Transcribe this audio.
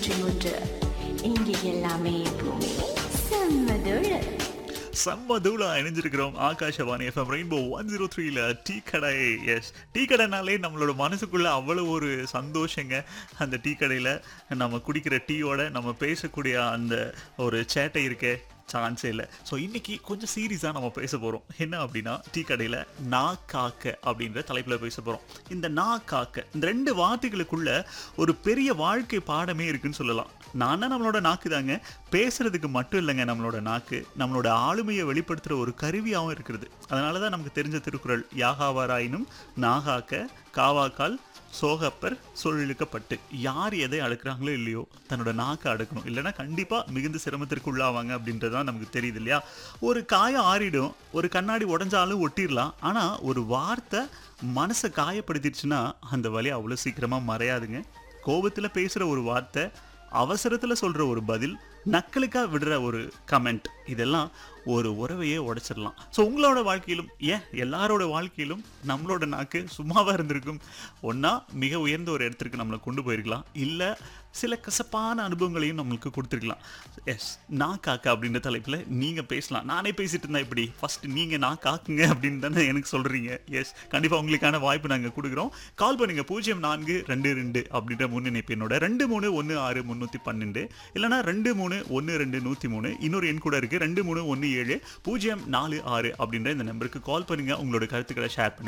நூற்றி மூன்று இங்கே எல்லாமே பூமி செம்மதோடு செம்ம தூளா இணைஞ்சிருக்கிறோம் Akashvani FM rainbow one zero த்ரீல டீ கடை எஸ் டீ கடைனாலே நம்மளோட மனசுக்குள்ள அவ்வளோ ஒரு சந்தோஷங்க அந்த டீ கடையில் நம்ம குடிக்கிற டீயோட நம்ம பேசக்கூடிய அந்த ஒரு சேட்டை இருக்கே சான்ஸே இல்லை ஸோ இன்னைக்கு கொஞ்சம் சீரியஸாக நம்ம பேச போகிறோம் என்ன அப்படின்னா டீ கடையில் நா காக்க அப்படின்ற தலைப்பில் பேச போகிறோம் இந்த நா காக்க இந்த ரெண்டு வார்த்தைகளுக்குள்ள ஒரு பெரிய வாழ்க்கை பாடமே இருக்குன்னு சொல்லலாம் நானா நம்மளோட நாக்கு தாங்க பேசுறதுக்கு மட்டும் இல்லைங்க நம்மளோட நாக்கு நம்மளோட ஆளுமையை வெளிப்படுத்துகிற ஒரு கருவியாகவும் இருக்கிறது அதனால தான் நமக்கு தெரிஞ்ச திருக்குறள் யாகாவாராயினும் நாகாக்க காவாக்கால் சோகப்பர் சொல்லிழுக்கப்பட்டு யார் எதை அடக்குறாங்களோ இல்லையோ தன்னோட நாக்கை அடக்கணும் இல்லைன்னா கண்டிப்பாக மிகுந்த சிரமத்திற்கு உள்ளாவாங்க அப்படின்றது தான் நமக்கு தெரியுது இல்லையா ஒரு காயம் ஆறிடும் ஒரு கண்ணாடி உடஞ்சாலும் ஒட்டிடலாம் ஆனால் ஒரு வார்த்தை மனசை காயப்படுத்திடுச்சுன்னா அந்த வலி அவ்வளோ சீக்கிரமாக மறையாதுங்க கோபத்தில் பேசுகிற ஒரு வார்த்தை அவசரத்தில் சொல்கிற ஒரு பதில் நக்கலுக்காக விடுற ஒரு கமெண்ட் இதெல்லாம் ஒரு உறவையே உடைச்சிடலாம் ஸோ உங்களோட வாழ்க்கையிலும் ஏன் எல்லாரோட வாழ்க்கையிலும் நம்மளோட நாக்கு சும்மாவாக இருந்திருக்கும் ஒன்றா மிக உயர்ந்த ஒரு இடத்திற்கு நம்மளை கொண்டு போயிருக்கலாம் இல்லை சில கசப்பான அனுபவங்களையும் நம்மளுக்கு கொடுத்துருக்கலாம் எஸ் நான் காக்க அப்படின்ற தலைப்பில் நீங்கள் பேசலாம் நானே பேசிட்டு இருந்தேன் இப்படி ஃபர்ஸ்ட் நீங்கள் நான் காக்குங்க அப்படின்னு தானே எனக்கு சொல்கிறீங்க எஸ் கண்டிப்பாக உங்களுக்கான வாய்ப்பு நாங்கள் கொடுக்குறோம் கால் பண்ணுங்க பூஜ்ஜியம் நான்கு ரெண்டு ரெண்டு அப்படின்ற முன்னிணைப்பு என்னோட ரெண்டு மூணு ஒன்று ஆறு முந்நூற்றி பன்னெண்டு இல்லைனா ரெண்டு மூணு ஒன்று ரெண்டு நூற்றி மூணு இன்னொரு எண் கூட இருக்குது ரெண்டு மூணு ஒன்று ஏழு பூஜ்ஜியம் நாலு ஆறு அப்படின்ற இந்த நம்பருக்கு கால் பண்ணுங்கள் உங்களோட கருத்துக்களை ஷேர் பண்ணுங்க